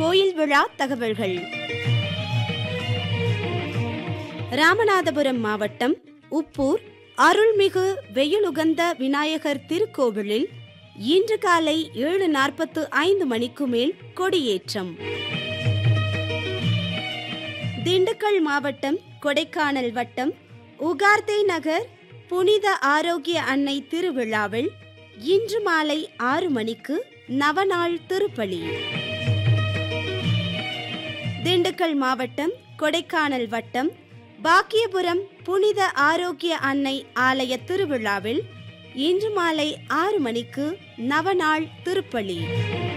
கோயில் விழா தகவல்கள் ராமநாதபுரம் மாவட்டம் உப்பூர் அருள்மிகு வெயிலுகந்த விநாயகர் திருக்கோவிலில் இன்று காலை ஏழு நாற்பத்து ஐந்து மணிக்கு மேல் கொடியேற்றம் திண்டுக்கல் மாவட்டம் கொடைக்கானல் வட்டம் உகார்தே நகர் புனித ஆரோக்கிய அன்னை திருவிழாவில் இன்று மாலை ஆறு மணிக்கு நவநாள் திருப்பலி திண்டுக்கல் மாவட்டம் கொடைக்கானல் வட்டம் பாக்கியபுரம் புனித ஆரோக்கிய அன்னை ஆலய திருவிழாவில் இன்று மாலை ஆறு மணிக்கு நவநாள் திருப்பலி